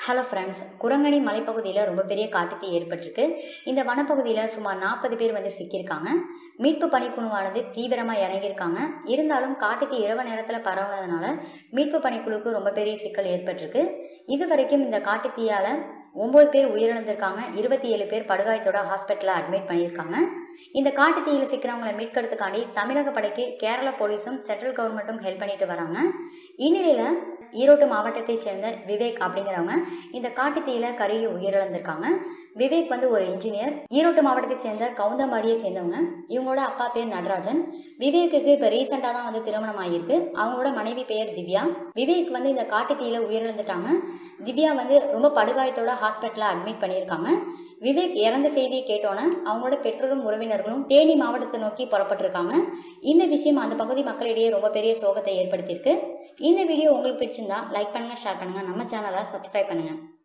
hello friends Kurangani மலைப்பகுதியில் ரொம்ப பெரிய காட்டுத்தீ ஏற்பட்டிருக்கு இந்த வனப்பகுதியில் சுமார் நாற்பது பேர் வந்து சிக்கியிருக்காங்க மீட்பு பணிக்குழுவானது தீவிரமாக இறங்கியிருக்காங்க இருந்தாலும் காட்டுத்தீ இரவு நேரத்தில் பரவுனதுனால மீட்பு பணிக்குழுவுக்கு ரொம்ப பெரிய சிக்கல் ஏற்பட்டிருக்கு இது வரைக்கும் இந்த காட்டுத்தீயால் ஒம்பது பேர் உயிரிழந்திருக்காங்க இருபத்தி ஏழு பேர் படுகாயத்தோட ஹாஸ்பிட்டலில் அட்மிட் பண்ணியிருக்காங்க இந்த காட்டுத்தீயில் சிக்கிறவங்களை மீட்கிறதுக்காண்டி தமிழக படைக்கு கேரள போலீஸும் சென்ட்ரல் கவர்மெண்ட்டும் ஹெல்ப் பண்ணிட்டு வராங்க இந்நிலையில் ஈரோடு மாவட்டத்தை சேர்ந்த விவேக் அப்படிங்கிறவங்க இந்த காட்டுத்தீயில கருகி உயிரிழந்திருக்காங்க விவேக் வந்து ஒரு இன்ஜினியர் ஈரோடு மாவட்டத்தை சேர்ந்த கவுந்தம்பாடியை சேர்ந்தவங்க இவங்களோட அப்பா பேர் நடராஜன் விவேக்குக்கு இப்போ ரீசெண்டாக தான் வந்து திருமணம் ஆகியிருக்கு அவங்களோட மனைவி பெயர் திவ்யா விவேக் வந்து இந்த காட்டுத்தீயில உயிரிழந்துட்டாங்க திவ்யா வந்து ரொம்ப படுகாயத்தோட ஹாஸ்பிட்டலில் அட்மிட் பண்ணியிருக்காங்க விவேக் இறந்த செய்தியை கேட்டோன்னே அவங்களோட பெற்றோரும் உறவினர்களும் தேனி மாவட்டத்தை நோக்கி புறப்பட்டிருக்காங்க இந்த விஷயம் அந்த பகுதி மக்களிடையே ரொம்ப பெரிய சோகத்தை ஏற்படுத்தியிருக்கு இந்த வீடியோ உங்களுக்கு பிடிச்சிருந்தா லைக் பண்ணுங்க ஷேர் பண்ணுங்க நம்ம சேனலை சப்ஸ்கிரைப் பண்ணுங்க